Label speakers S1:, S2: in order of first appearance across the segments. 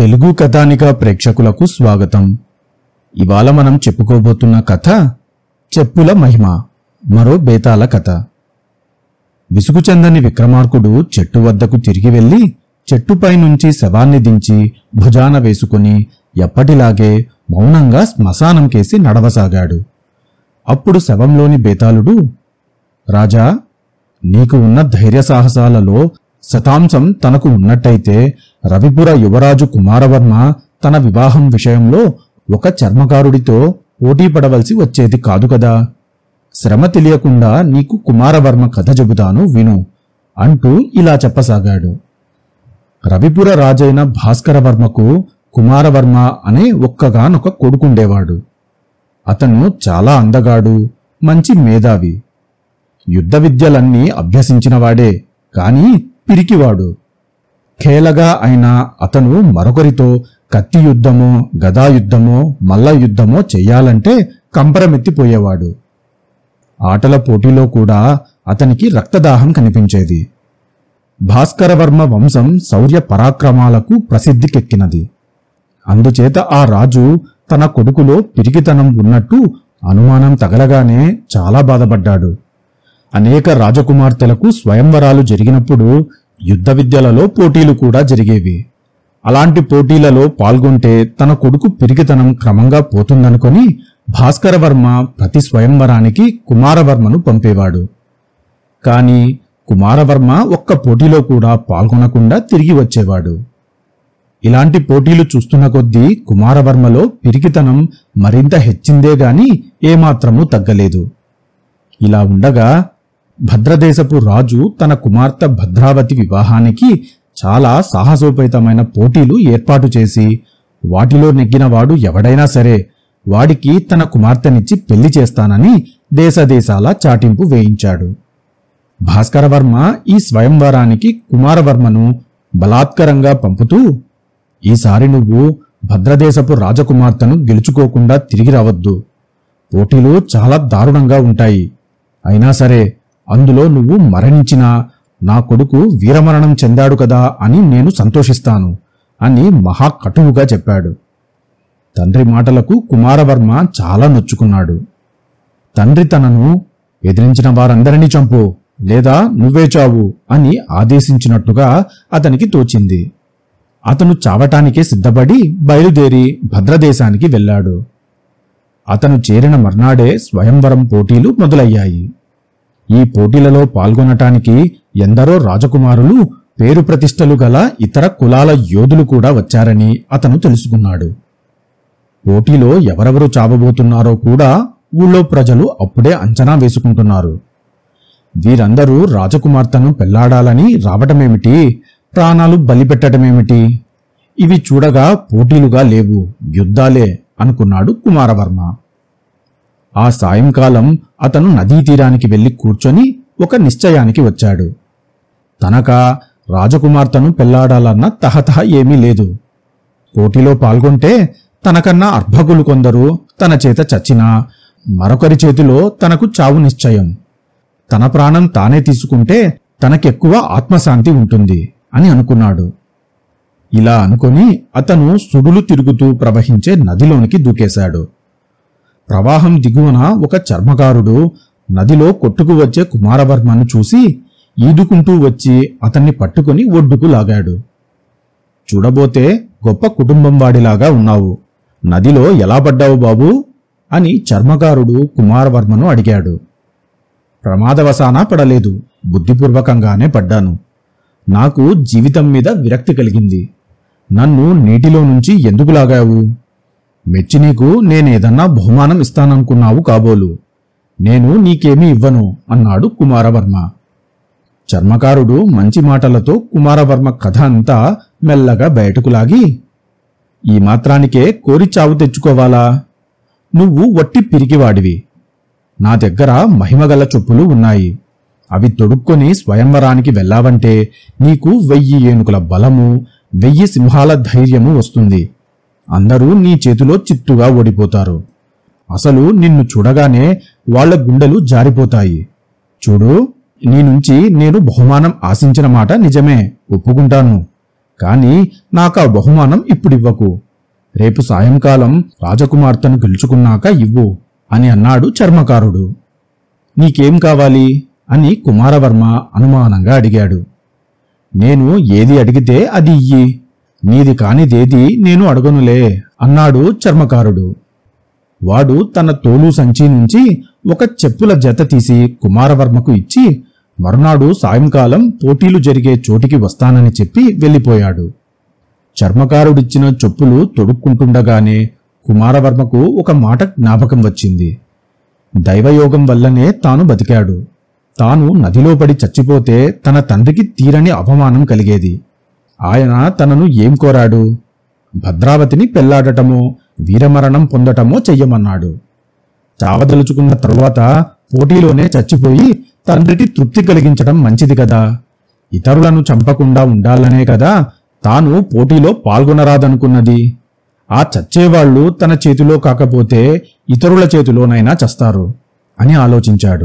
S1: తెలుగు కథానిక ప్రేక్షకులకు స్వాగతం ఇవాళ మనం చెప్పుకోబోతున్న కథ చెప్పుల మహిమ మరో బేతాల కథ విసుగు చెందని విక్రమార్కుడు చెట్టు వద్దకు తిరిగి వెళ్లి చెట్టుపై నుంచి శవాన్ని దించి భుజాన వేసుకుని ఎప్పటిలాగే మౌనంగా శ్మశానం కేసి నడవసాగాడు అప్పుడు శవంలోని బేతాళుడు రాజా నీకు ఉన్న ధైర్య సాహసాలలో శతాంశం తనకు ఉన్నట్టయితే రవిపుర యువరాజు కుమారవర్మ తన వివాహం విషయంలో ఒక చర్మకారుడితో పోటీ పడవలసి వచ్చేది కాదు కదా శ్రమ తెలియకుండా నీకు కుమారవర్మ కథ చెబుతాను విను అంటూ ఇలా చెప్పసాగాడు రవిపుర రాజైన భాస్కరవర్మకు కుమారవర్మ అనే ఒక్కగానొక కొడుకుండేవాడు అతను చాలా అందగాడు మంచి మేధావి యుద్ధ విద్యలన్నీ అభ్యసించినవాడే కాని పిరికివాడు ఖేలగా అయిన అతను మరొకరితో కత్తి యుద్ధమో గదా యుద్ధమో మల్ల యుద్ధమో చెయ్యాలంటే కంపరమెత్తిపోయేవాడు ఆటల పోటీలో కూడా అతనికి రక్తదాహం కనిపించేది భాస్కరవర్మ వంశం శౌర్య పరాక్రమాలకు ప్రసిద్ధికెక్కినది అందుచేత ఆ రాజు తన కొడుకులో పిరికితనం ఉన్నట్టు అనుమానం తగలగానే చాలా బాధపడ్డాడు అనేక రాజకుమార్తెలకు స్వయంవరాలు జరిగినప్పుడు యుద్ధ విద్యలలో పోటీలు కూడా జరిగేవి అలాంటి పోటీలలో పాల్గొంటే తన కొడుకు పిరికితనం క్రమంగా పోతుందనుకొని భాస్కరవర్మ ప్రతి స్వయంవరానికి కుమారవర్మను పంపేవాడు కాని కుమారవర్మ ఒక్క పోటీలో కూడా పాల్గొనకుండా తిరిగి వచ్చేవాడు ఇలాంటి పోటీలు చూస్తున్న కొద్దీ కుమారవర్మలో పిరికితనం మరింత హెచ్చిందే గాని ఏమాత్రమూ తగ్గలేదు ఇలా ఉండగా భద్రదేశపు రాజు తన కుమార్తె భద్రావతి వివాహానికి చాలా సాహసోపేతమైన పోటీలు ఏర్పాటు చేసి వాటిలో నెగ్గినవాడు ఎవడైనా సరే వాడికి తన కుమార్తెనిచ్చి పెళ్లి చేస్తానని దేశదేశాల చాటింపు వేయించాడు భాస్కరవర్మ ఈ స్వయంవరానికి కుమారవర్మను బలాత్కరంగా పంపుతూ ఈసారి నువ్వు భద్రదేశపు రాజకుమార్తెను గెలుచుకోకుండా తిరిగి రావద్దు పోటీలు చాలా దారుణంగా ఉంటాయి అయినా సరే అందులో నువ్వు మరణించినా నా కొడుకు వీరమరణం చెందాడు కదా అని నేను సంతోషిస్తాను అని మహా కటువుగా చెప్పాడు తండ్రి మాటలకు కుమారవర్మ చాలా నొచ్చుకున్నాడు తండ్రి తనను ఎదిరించిన వారందరినీ చంపు లేదా నువ్వే చావు అని ఆదేశించినట్టుగా అతనికి తోచింది అతను చావటానికే సిద్ధపడి బయలుదేరి భద్రదేశానికి వెళ్ళాడు అతను చేరిన మర్నాడే స్వయంవరం పోటీలు మొదలయ్యాయి ఈ పోటీలలో పాల్గొనటానికి ఎందరో రాజకుమారులు పేరు ప్రతిష్టలు గల ఇతర కులాల యోధులు కూడా వచ్చారని అతను తెలుసుకున్నాడు పోటీలో ఎవరెవరు చావబోతున్నారో కూడా ఊళ్ళో ప్రజలు అప్పుడే అంచనా వేసుకుంటున్నారు వీరందరూ రాజకుమార్తెను పెళ్లాడాలని రావటమేమిటి ప్రాణాలు బలిపెట్టడమేమిటి ఇవి చూడగా పోటీలుగా లేవు యుద్ధాలే అనుకున్నాడు కుమారవర్మ ఆ సాయంకాలం అతను నదీ తీరానికి వెళ్లి కూర్చొని ఒక నిశ్చయానికి వచ్చాడు తనక రాజకుమార్తెను పెళ్లాడాలన్న తహతహ ఏమీ లేదు పోటీలో పాల్గొంటే తనకన్నా అర్భకులు కొందరు తన చేత చచ్చినా మరొకరి చేతిలో తనకు చావు నిశ్చయం తన ప్రాణం తానే తీసుకుంటే తనకెక్కువ ఆత్మశాంతి ఉంటుంది అని అనుకున్నాడు ఇలా అనుకొని అతను సుడులు తిరుగుతూ ప్రవహించే నదిలోనికి దూకేశాడు ప్రవాహం దిగువన ఒక చర్మకారుడు నదిలో కొట్టుకు వచ్చే కుమారవర్మను చూసి ఈదుకుంటూ వచ్చి అతన్ని పట్టుకుని ఒడ్డుకు లాగాడు చూడబోతే గొప్ప కుటుంబం వాడిలాగా ఉన్నావు నదిలో ఎలా పడ్డావు బాబూ అని చర్మకారుడు కుమారవర్మను అడిగాడు ప్రమాదవశాన పడలేదు బుద్ధిపూర్వకంగానే పడ్డాను నాకు జీవితం మీద విరక్తి కలిగింది నన్ను నీటిలో నుంచి ఎందుకు లాగావు మెచ్చి నీకు నేనేదన్నా బహుమానం ఇస్తాననుకున్నావు కాబోలు నేను నీకేమీ ఇవ్వను అన్నాడు కుమారవర్మ చర్మకారుడు మంచి మాటలతో కుమారవర్మ కథ అంతా మెల్లగా బయటకు లాగి ఈ మాత్రానికే కోరి చావు తెచ్చుకోవాలా నువ్వు వట్టి పిరికివాడివి నా దగ్గర మహిమగల చొప్పులు ఉన్నాయి అవి తొడుక్కొని స్వయంవరానికి వెళ్ళావంటే నీకు వెయ్యి ఏనుగుల బలము వెయ్యి సింహాల ధైర్యము వస్తుంది అందరూ నీ చేతిలో చిత్తుగా ఓడిపోతారు అసలు నిన్ను చూడగానే వాళ్ళ గుండెలు జారిపోతాయి చూడు నీ నుంచి నేను బహుమానం ఆశించిన మాట నిజమే ఒప్పుకుంటాను కాని నాకు ఆ బహుమానం ఇప్పుడివ్వకు రేపు సాయంకాలం రాజకుమార్తెను గెలుచుకున్నాక ఇవ్వు అని అన్నాడు చర్మకారుడు నీకేం కావాలి అని కుమారవర్మ అనుమానంగా అడిగాడు నేను ఏది అడిగితే అది ఇయ్యి నీది కానిదేది నేను అడగనులే అన్నాడు చర్మకారుడు వాడు తన తోలు సంచి నుంచి ఒక చెప్పుల జత తీసి కుమారవర్మకు ఇచ్చి మరునాడు సాయంకాలం పోటీలు జరిగే చోటికి వస్తానని చెప్పి వెళ్ళిపోయాడు చర్మకారుడిచ్చిన చెప్పులు తొడుక్కుంటుండగానే కుమారవర్మకు ఒక మాట జ్ఞాపకం వచ్చింది దైవయోగం వల్లనే తాను బతికాడు తాను నదిలో పడి చచ్చిపోతే తన తండ్రికి తీరని అవమానం కలిగేది ఆయన తనను ఏం కోరాడు భద్రావతిని పెళ్లాడటమో వీరమరణం పొందటమో చెయ్యమన్నాడు చావదలుచుకున్న తరువాత పోటీలోనే చచ్చిపోయి తండ్రికి తృప్తి కలిగించడం మంచిది కదా ఇతరులను చంపకుండా ఉండాలనే కదా తాను పోటీలో పాల్గొనరాదనుకున్నది ఆ చచ్చేవాళ్లు తన చేతిలో కాకపోతే ఇతరుల చేతిలోనైనా చస్తారు అని ఆలోచించాడు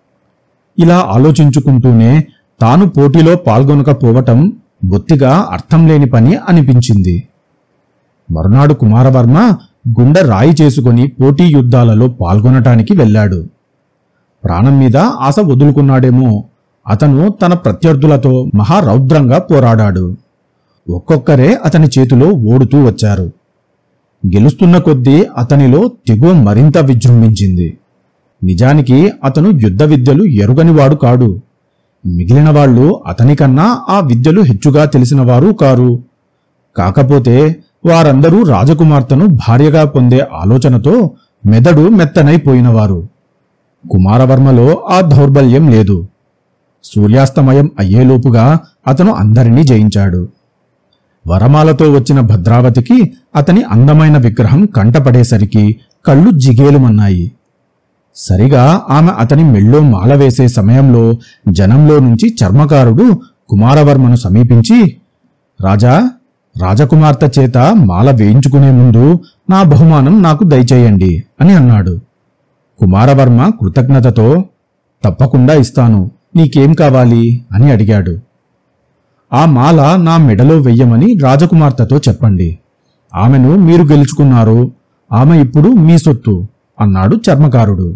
S1: ఇలా ఆలోచించుకుంటూనే తాను పోటీలో పాల్గొనకపోవటం బొత్తిగా అర్థం లేని పని అనిపించింది మరునాడు కుమారవర్మ గుండె రాయి చేసుకుని పోటీ యుద్ధాలలో పాల్గొనటానికి వెళ్ళాడు ప్రాణం మీద ఆశ వదులుకున్నాడేమో అతను తన ప్రత్యర్థులతో మహారౌద్రంగా పోరాడాడు ఒక్కొక్కరే అతని చేతిలో ఓడుతూ వచ్చారు గెలుస్తున్న కొద్దీ అతనిలో తెగువ మరింత విజృంభించింది నిజానికి అతను యుద్ధ విద్యలు ఎరుగనివాడు కాడు మిగిలిన వాళ్ళు అతనికన్నా ఆ విద్యలు హెచ్చుగా తెలిసినవారు కారు కాకపోతే వారందరూ రాజకుమార్తెను భార్యగా పొందే ఆలోచనతో మెదడు మెత్తనైపోయినవారు కుమారవర్మలో ఆ దౌర్బల్యం లేదు సూర్యాస్తమయం అయ్యేలోపుగా అతను అందరినీ జయించాడు వరమాలతో వచ్చిన భద్రావతికి అతని అందమైన విగ్రహం కంటపడేసరికి కళ్ళు జిగేలుమన్నాయి సరిగా ఆమె అతని మెళ్ళో మాల వేసే సమయంలో జనంలో నుంచి చర్మకారుడు కుమారవర్మను సమీపించి రాజా రాజకుమార్తె చేత మాల వేయించుకునే ముందు నా బహుమానం నాకు దయచేయండి అని అన్నాడు కుమారవర్మ కృతజ్ఞతతో తప్పకుండా ఇస్తాను నీకేం కావాలి అని అడిగాడు ఆ మాల నా మెడలో వెయ్యమని రాజకుమార్తెతో చెప్పండి ఆమెను మీరు గెలుచుకున్నారు ఆమె ఇప్పుడు మీ సొత్తు అన్నాడు చర్మకారుడు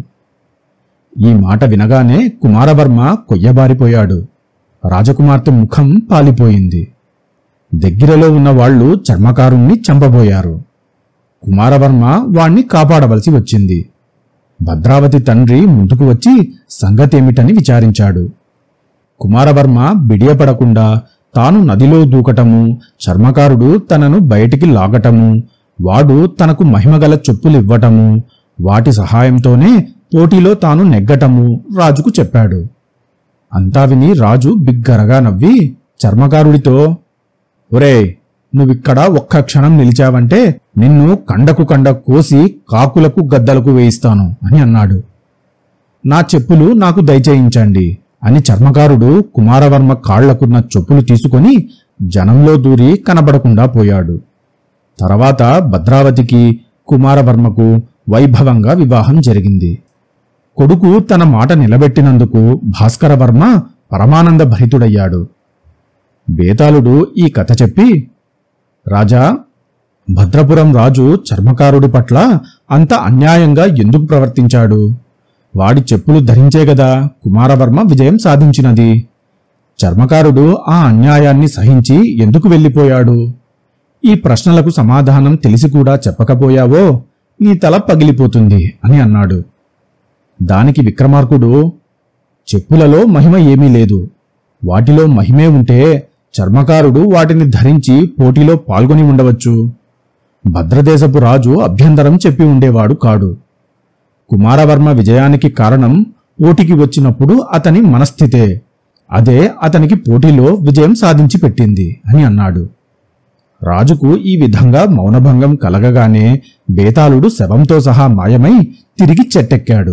S1: ఈ మాట వినగానే కుమారవర్మ కొయ్యబారిపోయాడు రాజకుమార్తె ముఖం పాలిపోయింది దగ్గరలో ఉన్న వాళ్ళు చర్మకారుణ్ణి చంపబోయారు కుమారవర్మ వాణ్ణి కాపాడవలసి వచ్చింది భద్రావతి తండ్రి ముందుకు వచ్చి సంగతేమిటని విచారించాడు కుమారవర్మ బిడియపడకుండా తాను నదిలో దూకటము చర్మకారుడు తనను బయటికి లాగటము వాడు తనకు మహిమగల చెప్పులివ్వటము వాటి సహాయంతోనే పోటీలో తాను నెగ్గటము రాజుకు చెప్పాడు అంతా విని రాజు బిగ్గరగా నవ్వి చర్మకారుడితో ఒరే నువ్విక్కడ ఒక్క క్షణం నిలిచావంటే నిన్ను కండకు కండ కోసి కాకులకు గద్దలకు వేయిస్తాను అని అన్నాడు నా చెప్పులు నాకు దయచేయించండి అని చర్మకారుడు కుమారవర్మ కాళ్లకున్న చెప్పులు తీసుకొని జనంలో దూరి కనబడకుండా పోయాడు తర్వాత భద్రావతికి కుమారవర్మకు వైభవంగా వివాహం జరిగింది కొడుకు తన మాట నిలబెట్టినందుకు భాస్కరవర్మ పరమానంద భరితుడయ్యాడు బేతాళుడు ఈ కథ చెప్పి రాజా భద్రపురం రాజు చర్మకారుడి పట్ల అంత అన్యాయంగా ఎందుకు ప్రవర్తించాడు వాడి చెప్పులు ధరించే గదా కుమారవర్మ విజయం సాధించినది చర్మకారుడు ఆ అన్యాయాన్ని సహించి ఎందుకు వెళ్ళిపోయాడు ఈ ప్రశ్నలకు సమాధానం తెలిసి కూడా చెప్పకపోయావో నీ తల పగిలిపోతుంది అని అన్నాడు దానికి విక్రమార్కుడు చెప్పులలో మహిమ ఏమీ లేదు వాటిలో మహిమే ఉంటే చర్మకారుడు వాటిని ధరించి పోటీలో పాల్గొని ఉండవచ్చు భద్రదేశపు రాజు అభ్యంతరం చెప్పి ఉండేవాడు కాడు కుమారవర్మ విజయానికి కారణం పోటీకి వచ్చినప్పుడు అతని మనస్థితే అదే అతనికి పోటీలో విజయం సాధించి పెట్టింది అని అన్నాడు రాజుకు ఈ విధంగా మౌనభంగం కలగగానే బేతాళుడు శవంతో సహా మాయమై తిరిగి చెట్టెక్కాడు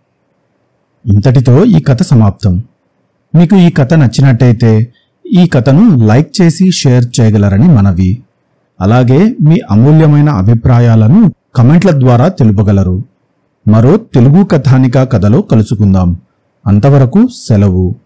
S1: ఇంతటితో ఈ కథ సమాప్తం మీకు ఈ కథ నచ్చినట్టయితే ఈ కథను లైక్ చేసి షేర్ చేయగలరని మనవి అలాగే మీ అమూల్యమైన అభిప్రాయాలను కమెంట్ల ద్వారా తెలుపగలరు మరో తెలుగు కథానిక కథలో కలుసుకుందాం అంతవరకు సెలవు